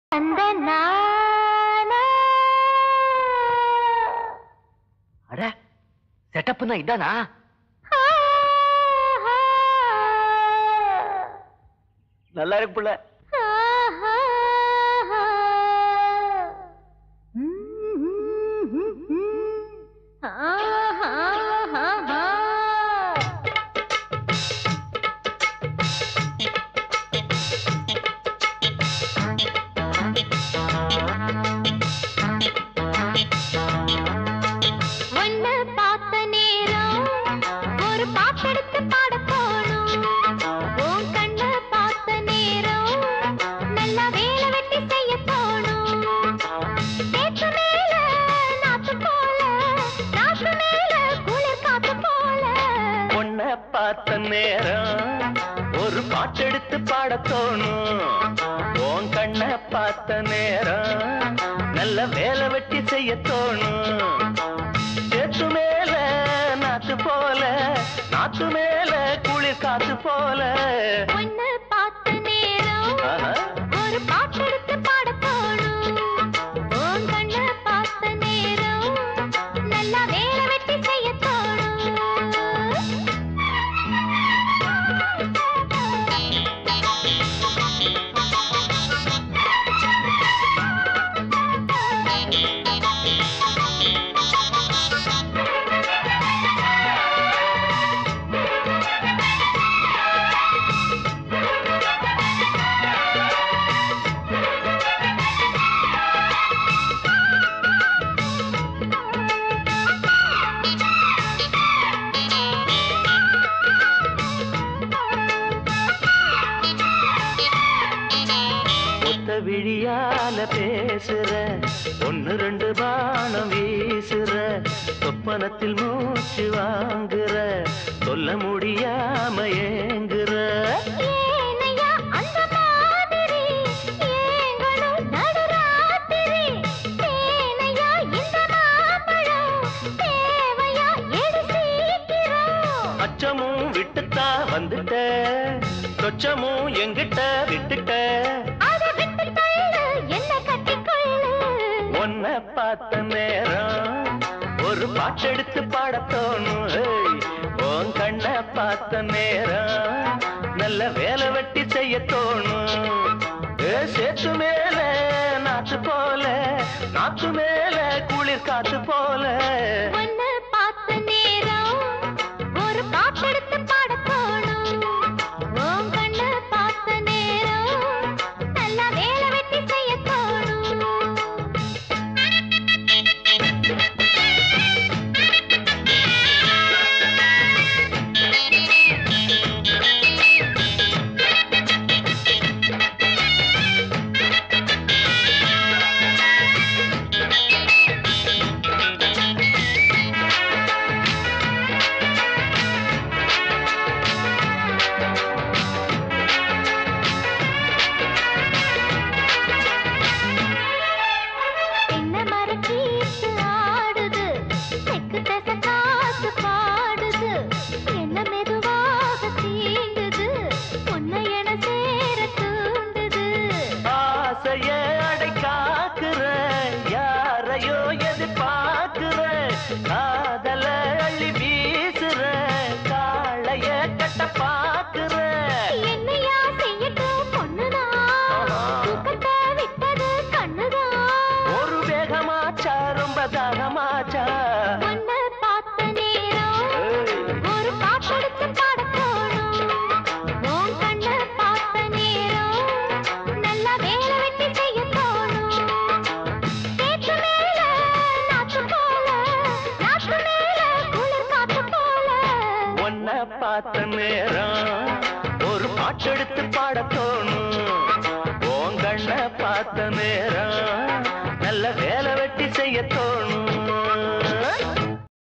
அந்த நானா அட செட்டப்னா இதானா நல்லா இருக்கு புள்ள ஒண்ணு பார்த்த நேரம் ஒரு பாட்டெடுத்து பாட போனோம் உன் கண்ண பார்த்த நேரம் நல்லா வேலை வெட்டி செய்ய போனோம் நேற்று மேல நாத்து போல நாத்து மேல குளிர் காத்து போல பொண்ண பார்த்த நேரம் ஒரு பாட்டெடுத்து பாட தோணும் உன் கண்ண பார்த்த நேரம் நல்ல வேலை வெட்டி செய்ய தோணும் சேத்து மேல நாத்து போல நாத்து மேல குளிர் காத்து போல ஒண்ணு பார்த்த நேரம் ஆஹா. ஒரு பாட்டெடுத்து பாட போனோம் உன் கண்ண பார்த்த நேரம் நல்லா வேலை வெட்டி செய்ய ஒத்த விழியால பேசுற ஒன்னு ரெண்டு பானம் வீசுற சொப்பனத்தில் மூச்சு வாங்குற சொல்ல முடியாம ஏங்குற ஏனையா அந்த மாதிரி ஏங்களும் நடுராத்திரி தேனையா இந்த மாம்பழம் தேவையா எடு சீக்கிரம் அச்சமும் விட்டுத்தான் வந்துட்ட சொச்சமும் எங்கிட்ட விட்டுட்ட அதை விட்டு தள்ளு என்ன கட்டிக்கொள்ளு உன்னை பார்த்த நேரம் ஒரு பாட்டெடுத்து பாட தோணும் ஏய், உன் கண்ணை பார்த்த நேரம் நல்ல வேலை வெட்டி செய்ய தோணும் ஏ, சேத்து மேல நாத்து போல நாத்து மேல குளிர் காத்து போல ஒண்ணு பார்த்த நேரம் ஒரு பாட்டெடுத்து பாட போனோம் உன் கண்ணு பார்த்த நேரம் நல்லா வேலை வெட்டி செய்ய தோணும் என்ன மரக்கீத்து ஆடுது தெக்கு தசை காத்து பாடுது என்ன மெதுவாக தீண்டுது உன்னை என சேர தூண்டுது ஆசைய அடை காக்குற யாரையோ எதிர்பார்க்கிற காதல அள்ளி வீசுற காளைய கட்ட பாக்குற என்னையா செய்யட்டும் பொண்ணுதான் தூக்கத்தை விட்டது கண்ணுதான் ஒரு வேகமாச்சா ரொம்ப தாகமாச்சா உன்னை பார்த்த நேரம் ஏய், ஒரு பாட்டெடுத்து பாட போனோம் உன் கண்ணை பார்த்த நேரம் நல்லா வேலை வெட்டி செய்ய தோணும் சேத்து மேல நாத்து போல நாத்து மேல குளிர் காத்து போல உன்னை பார்த்த நேரம் ஒரு பாட்டெடுத்து பாட தோணும் உன் கண்ணை பார்த்த நேரம்